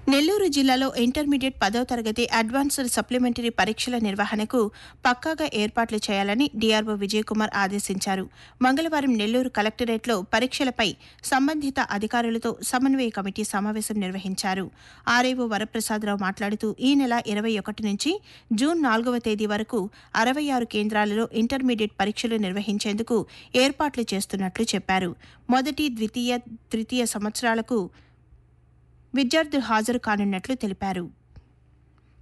నెల్లూరు జిల్లాలో ఇంటర్మీడియట్ పదో తరగతి అడ్వాన్స్డ్ సప్లిమెంటరీ పరీక్షల నిర్వహణకు పక్కాగా ఏర్పాట్లు చేయాలని డీఆర్ఓ విజయకుమార్ ఆదేశించారు మంగళవారం నెల్లూరు కలెక్టరేట్లో పరీక్షలపై సంబంధిత అధికారులతో సమన్వయ కమిటీ సమావేశం నిర్వహించారు ఆర్ఏఓ వరప్రసాదరావు మాట్లాడుతూ ఈ నెల ఇరవై ఒకటి నుంచి జూన్ నాలుగవ తేదీ వరకు అరవై ఆరు కేంద్రాలలో ఇంటర్మీడియట్ పరీక్షలు నిర్వహించేందుకు ఏర్పాట్లు చేస్తున్నట్లు చెప్పారు మొదటి ద్వితీయ తృతీయ సంవత్సరాలకు విద్యార్థులు హాజరు కానున్నట్లు తెలిపారు